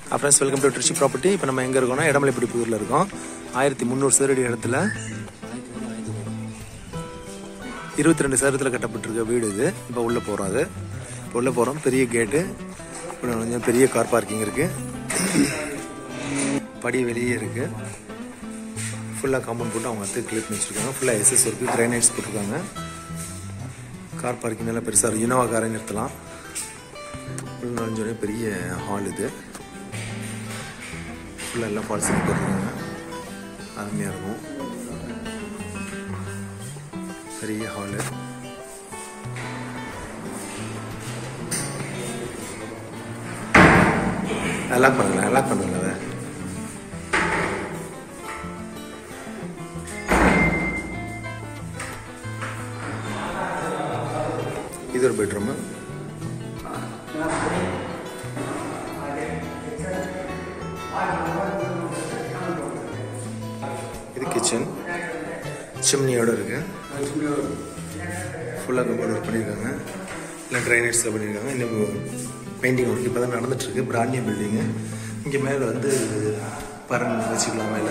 friends welcome to Trichy property இப்போ நம்ம எங்கே இருக்கோம்னா இடமலைப்படி புதூரில் இருக்கோம் ஆயிரத்தி முந்நூறு சதுரடி இடத்துல இருபத்தி ரெண்டு சதுரத்தில் கட்டப்பட்டிருக்க வீடு இது இப்போ உள்ளே போகிறோம் அது இப்போ உள்ளே போகிறோம் பெரிய கேட்டு இப்போ கொஞ்சம் பெரிய கார் பார்க்கிங் இருக்குது படி வெளியே இருக்குது ஃபுல்லாக காம்பவுண்ட் போட்டு அவங்க அத்தை கிளிப் பண்ணி வச்சுருக்காங்க ஃபுல்லாக எஸ்எஸ் இருக்குது கிரைனைட்ஸ் போட்டிருக்காங்க கார் பார்க்கிங் நல்லா பெருசாக இருக்கும் இனோவா காரை நிறுத்தலாம் உள்ள நுழைஞ்சோடனே பெரிய ஹால் இது ஃபுல்லாக எல்லாம் ஃபால்ஸ் போட்டிருக்காங்க அருமையாக இருக்கும் பெரிய ஹாலு லாக் பண்ணுங்களேன் லாக் பண்ணுங்களேன் அதை இது ஒரு பெட்ரூமு இது கிச்சன் சிம்னியோட இருக்கு ஃபுல்லாக கம்போர்ட் ஒர்க் பண்ணியிருக்காங்க இல்லை ட்ரைனேஜ்ஸில் பண்ணியிருக்காங்க இன்னும் பெயிண்டிங் ஒர்க் இப்போ தான் நடந்துட்டுருக்கு பிராண்டிய பில்டிங்கு இங்கே மேலே வந்து பரன் வச்சுக்கலாம் மேலே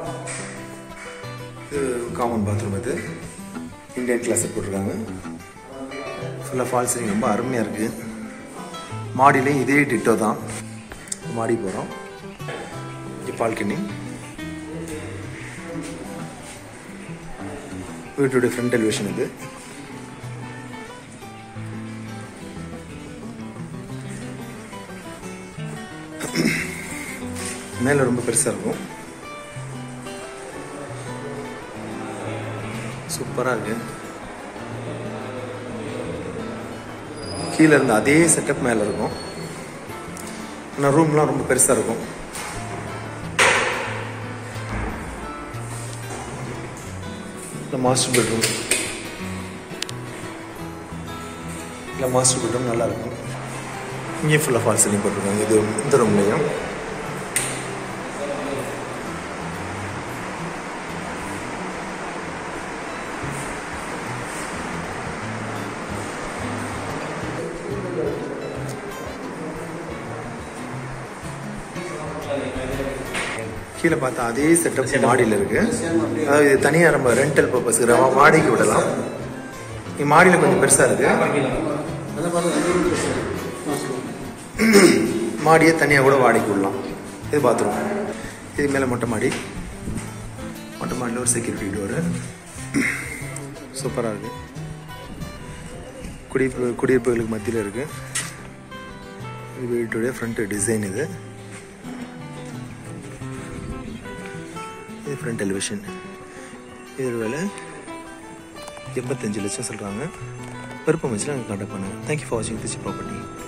இது காமன் பாத்ரூம் இது இந்தியன் கிளாஸ் போட்டிருக்காங்க ஃபுல்லாக ஃபால் சீலிங் ரொம்ப அருமையாக இருக்குது மாடியிலையும் இதே டிட்டோ தான் மாடி போகிறோம் இங்கே பால்கனி வீட்டுடைய ஃப்ரண்ட் எலிவேஷன் இது மேலே ரொம்ப பெருசாக இருக்கும் சூப்பராக இருக்கு கீழே இருந்த அதே செட்டப் மேலே இருக்கும் ஆனால் ரூம்லாம் ரொம்ப பெருசாக இருக்கும் இல்லை மாஸ்டர் பெட்ரூம் இல்லை மாஸ்டர் பெட்ரூம் நல்லா இருக்கும் இங்கே ஃபுல்லாக ஃபால் சீலிங் போட்டிருக்காங்க இது இந்த ரூம்லேயும் கீழே பார்த்தா அதே செட்டப் மாடியில் இருக்கு அதாவது இது தனியாக நம்ம ரெண்டல் பர்பஸ் வாடகைக்கு விடலாம் இங்க மாடியில் கொஞ்சம் பெருசாக இருக்கு மாடியை தனியாக கூட வாடகைக்கு விடலாம் இது பாத்ரூம் இது மேலே மொட்டை மாடி மொட்டை மாடியில் ஒரு செக்யூரிட்டி டோரு சூப்பராக இருக்கு குடியிருப்பு குடியிருப்புகளுக்கு மத்தியில் இருக்கு இது வீட்டுடைய ஃப்ரண்ட் டிசைன் இது இது ஃப்ரண்ட் டெலிவிஷன் இது வேலை எண்பத்தஞ்சு லட்சம் சொல்கிறாங்க விருப்பம் வச்சு நாங்கள் கான்டாக்ட் பண்ணுங்கள் தேங்க்யூ ஃபார் வாட்சிங் திஸ் ப்ராப்பர்ட்டி